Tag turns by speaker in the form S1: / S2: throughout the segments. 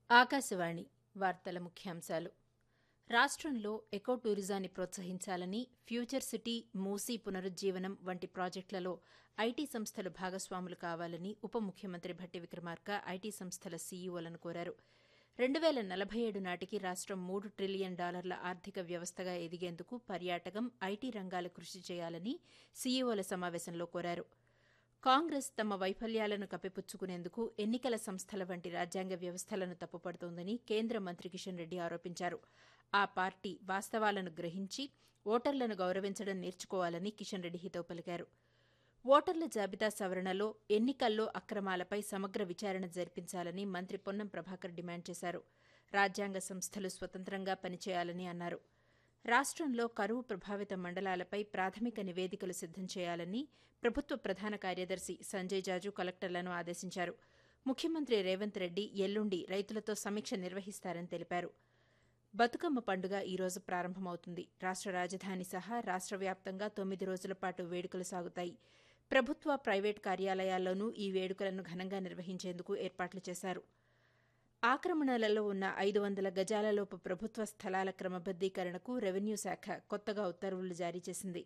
S1: ఆకాశవాణి వార్తల ముఖ్యాంశాలు రాష్ట్రంలో ఎకో టూరిజాన్ని ప్రోత్సహించాలని ఫ్యూచర్ సిటీ మూసీ పునరుజ్జీవనం వంటి ప్రాజెక్టులలో ఐటీ సంస్థలు భాగస్వాములు కావాలని ఉప ముఖ్యమంత్రి భట్టి విక్రమార్క ఐటీ సంస్థల సీఈఓలను కోరారు రెండు వేల నలభై ఏడు నాటికి రాష్ట్రం మూడు ట్రిలియన్ డాలర్ల ఆర్థిక వ్యవస్థగా ఎదిగేందుకు పర్యాటకం ఐటీ రంగాలు కృషి చేయాలని సీఈఓల సమావేశంలో కోరారు కాంగ్రెస్ తమ వైఫల్యాలను కప్పిపుచ్చుకునేందుకు ఎన్నికల సంస్థల వంటి రాజ్యాంగ వ్యవస్థలను తప్పుపడుతోందని కేంద్ర మంత్రి కిషన్ రెడ్డి ఆరోపించారు ఆ పార్టీ వాస్తవాలను గ్రహించి ఓటర్లను గౌరవించడం నేర్చుకోవాలని కిషన్ రెడ్డి హితవు పలికారు ఓటర్ల జాబితా సవరణలో ఎన్నికల్లో అక్రమాలపై సమగ్ర విచారణ జరిపించాలని మంత్రి పొన్నం ప్రభాకర్ డిమాండ్ చేశారు రాజ్యాంగ సంస్థలు స్వతంత్రంగా పనిచేయాలని అన్నారు రాష్ట్రంలో కరువు ప్రభావిత మండలాలపై ప్రాథమిక నివేదికలు సిద్దం చేయాలని ప్రభుత్వ ప్రధాన కార్యదర్శి సంజయ్ జాజు కలెక్టర్లను ఆదేశించారు ముఖ్యమంత్రి రేవంత్ రెడ్డి ఎల్లుండి రైతులతో సమీక్ష నిర్వహిస్తారని తెలిపారు బతుకమ్మ పండుగ ఈ రోజు ప్రారంభమవుతుంది రాష్ట్ర రాజధాని సహా రాష్ట్ర వ్యాప్తంగా తొమ్మిది రోజుల పాటు వేడుకలు సాగుతాయి ప్రభుత్వ ప్రైవేట్ కార్యాలయాల్లోనూ ఈ వేడుకలను ఘనంగా నిర్వహించేందుకు ఏర్పాట్లు చేశారు ఆక్రమణలలో ఉన్న ఐదు వందల గజాలలోపు ప్రభుత్వ స్థలాల క్రమబద్దీకరణకు రెవెన్యూ శాఖ కొత్తగా ఉత్తర్వులు జారీ చేసింది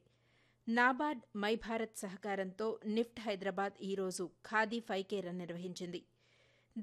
S1: నాబార్డ్ మై భారత్ సహకారంతో నిఫ్ట్ హైదరాబాద్ ఈ రోజు ఖాదీ ఫైవ్ కే రన్ నిర్వహించింది